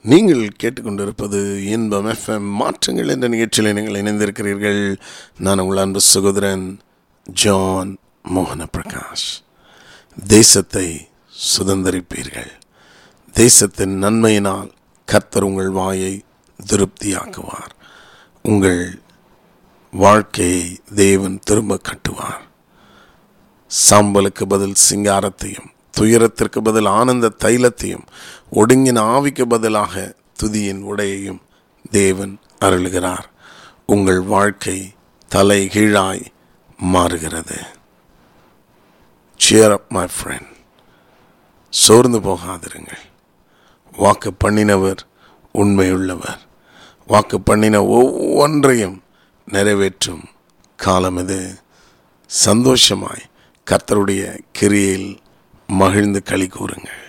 நீங்கள் கேட்டுக்கொண்டிருப்பது இன்பம் எஃப்எம் மாற்றங்கள் என்ற நிகழ்ச்சியில் நீங்கள் இணைந்திருக்கிறீர்கள் நான் உங்கள் அன்பு சகோதரன் ஜான் மோகன பிரகாஷ் தேசத்தை சுதந்திரிப்பீர்கள் தேசத்தின் நன்மையினால் கர்த்தர் உங்கள் வாயை திருப்தியாக்குவார் உங்கள் வாழ்க்கையை தேவன் திரும்ப கட்டுவார் சாம்பலுக்கு பதில் சிங்காரத்தையும் துயரத்திற்கு பதில் ஆனந்த தைலத்தையும் ஒடுங்கின ஆவிக்கு பதிலாக துதியின் உடையையும் தேவன் அருளுகிறார் உங்கள் வாழ்க்கை தலை கீழாய் மாறுகிறது cheer up my friend சோர்ந்து போகாதிருங்கள் வாக்கு பண்ணினவர் உண்மையுள்ளவர் வாக்கு பண்ணின ஒவ்வொன்றையும் நிறைவேற்றும் காலம் இது சந்தோஷமாய் கர்த்தருடைய கிரியில் மகிழ்ந்து களி கூறுங்கள்